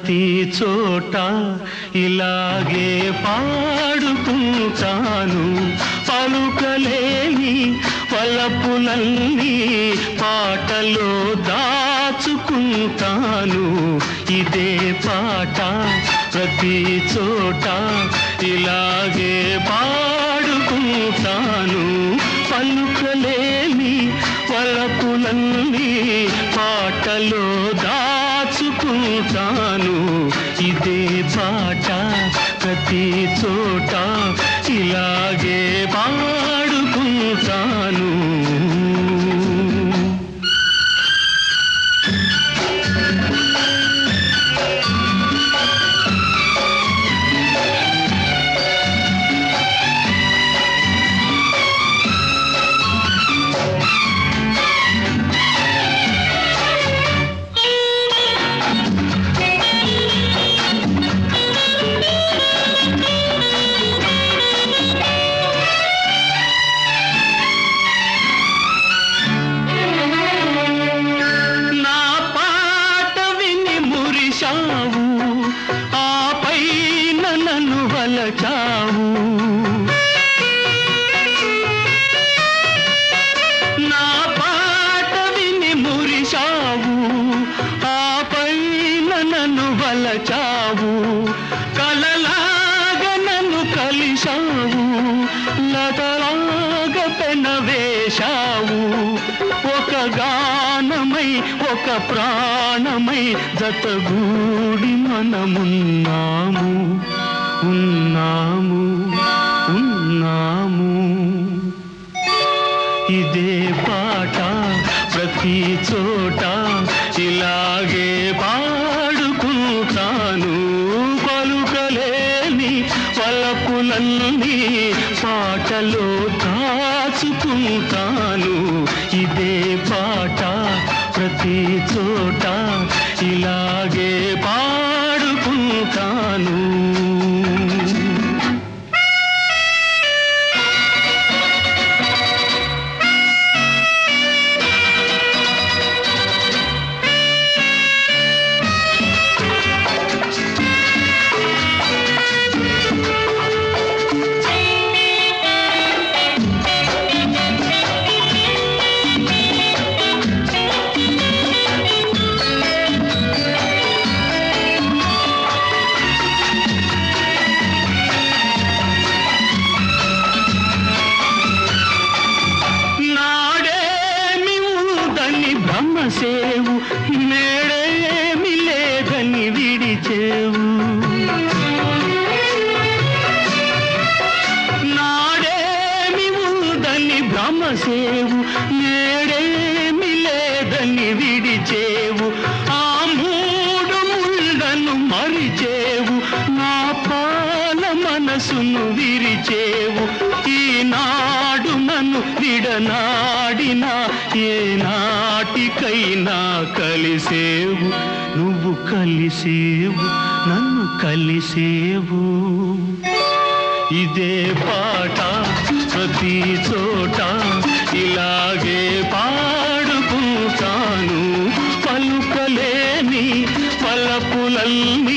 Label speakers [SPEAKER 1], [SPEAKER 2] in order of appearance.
[SPEAKER 1] ప్రతి చోట ఇలాగే పాడుకుంటాను పలుకలేని పలపులన్నీ పాటలో దాచుకుంటాను ఇదే పాట ప్రతి చోట ఇలాగే పాడుకుంటాను పలుకలేని వలపులన్నీ పాటలో దాచుకుంటాను ఇదే పాట ప్రతి చోట ఇలాగే పాడుకుంటాను నా పాట విని మురిశావు ఆపై నన్ను వలచావు నా పాట విని మురిశావు ఆపై నన్ను వలచావు కలలాగా నన్ను కలిశావు లతలాగా పెనవేశావు ఒక గానమై ఒక ప్రాణమై జతగూడి మనమున్నాము ఉన్నాము ఉన్నాము ఇదే పాట ప్రతి చోట ఇలాగే పాడుకుంటాను పలుకలేని పలపులన్నీ పాటలో దాచుకుంటాను ఇదే పాట ప్రతి చోట ఇలాగే పాడుకుంటాను నాడేమి ఉందని బ్రహ్మసేవు నేడేమి లేదని విడిచేవు నాడేమి ఉందని బ్రహ్మసేవు నేడేమి లేదని విడిచేవు ఆ మూడు ముళ్ళను మరిచేవు నా పాల మనసును విరిచేవు ఈనాడు నన్ను విడనాడిన ఏ నాటికైనా కలిసేవు నువ్వు కలిసేవు నన్ను కలిసేవు ఇదే పాట ప్రతి చోట ఇలాగే పాడుకుంటాను పలుకలేని పలపులన్నీ